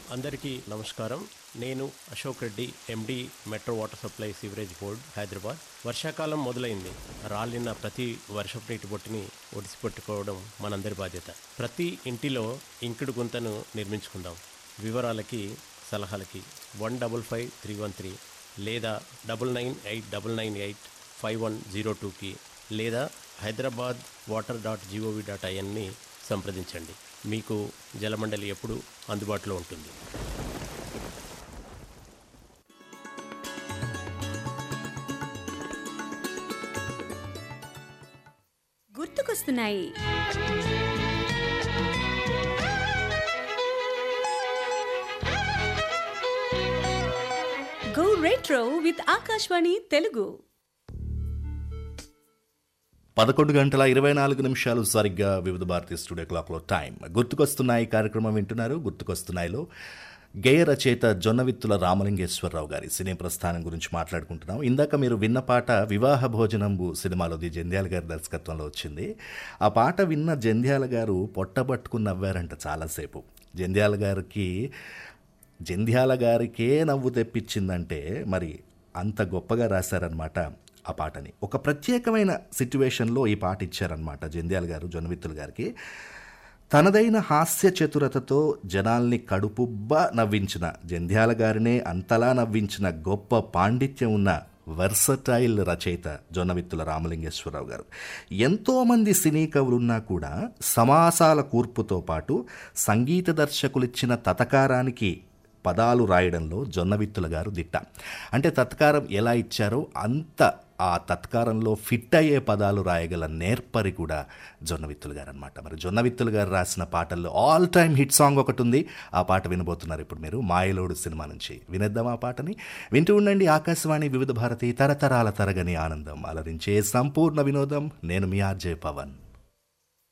అందరికీ నమస్కారం నేను Ashok Reddy M D metro water supply sewerage board Hyderabad వర్షాకాలం మొదలైంది రాలిన ప్రతి వర్షపు నీటి బొట్టుని ఒడిసిపెట్టుకోవడం మనందరి బాధ్యత ప్రతి ఇంటిలో ఇంకుడు గుంతను నిర్మించుకుందాం వివరాలకి సలహాలకి one double five three one three లేదా double nine eight double nine eight five one zero టూకి లేదా Hyderabad water dot G O V dot ఐఎన్ని సంప్రదించండి మీకు జలమండలి ఎప్పుడు అందుబాటులో ఉంటుంది గుర్తుకొస్తున్నాయి go retro with Akashvani Telugu పదకొండు గంటల ఇరవై నాలుగు నిమిషాలు సరిగ్గా వివిధ భారతి స్టూడియో క్లాక్లో టైం గుర్తుకొస్తున్నాయి కార్యక్రమం వింటున్నారు గుర్తుకొస్తున్నాయిలో గేయ రచయిత జొన్నవిత్తుల రామలింగేశ్వరరావు గారి సినీ ప్రస్థానం గురించి మాట్లాడుకుంటున్నాం ఇందాక మీరు విన్న పాట వివాహ భోజనంబు సినిమాలోది జంధ్యాల గారి దర్శకత్వంలో వచ్చింది ఆ పాట విన్న జంధ్యాల గారు పొట్టబట్టుకుని నవ్వారంట చాలాసేపు జంధ్యాల గారికి జంధ్యాల గారికే నవ్వు తెప్పించిందంటే మరి అంత గొప్పగా రాశారనమాట ఆ పాటని ఒక ప్రత్యేకమైన సిట్యువేషన్లో ఈ పాట ఇచ్చారనమాట జంధ్యాల గారు జొన్నవిత్తుల గారికి తనదైన హాస్య చతురతతో జనాల్ని కడుపుబ్బ నవ్వించిన జంధ్యాల గారినే అంతలా నవ్వించిన గొప్ప పాండిత్యం ఉన్న వర్సటైల్ రచయిత జొన్నవిత్తుల రామలింగేశ్వరరావు గారు ఎంతోమంది సినీ కవులున్నా కూడా సమాసాల కూర్పుతో పాటు సంగీత దర్శకులిచ్చిన తతకారానికి పదాలు రాయడంలో జొన్నవిత్తుల గారు దిట్ట అంటే తత్కారం ఎలా ఇచ్చారో అంత ఆ తత్కారంలో ఫిట్ అయ్యే పదాలు రాయగల నేర్పరి కూడా జొన్నవిత్తులు గారు అనమాట మరి జొన్నవిత్తులు గారు రాసిన పాటల్లో ఆల్ టైమ్ హిట్ సాంగ్ ఒకటి ఉంది ఆ పాట వినబోతున్నారు ఇప్పుడు మీరు మాయలోడు సినిమా నుంచి వినేద్దాం ఆ పాటని వింటూ ఉండండి ఆకాశవాణి వివిధ భారతి తరతరాల తరగని ఆనందం అలరించే సంపూర్ణ వినోదం నేను మీ ఆర్జే పవన్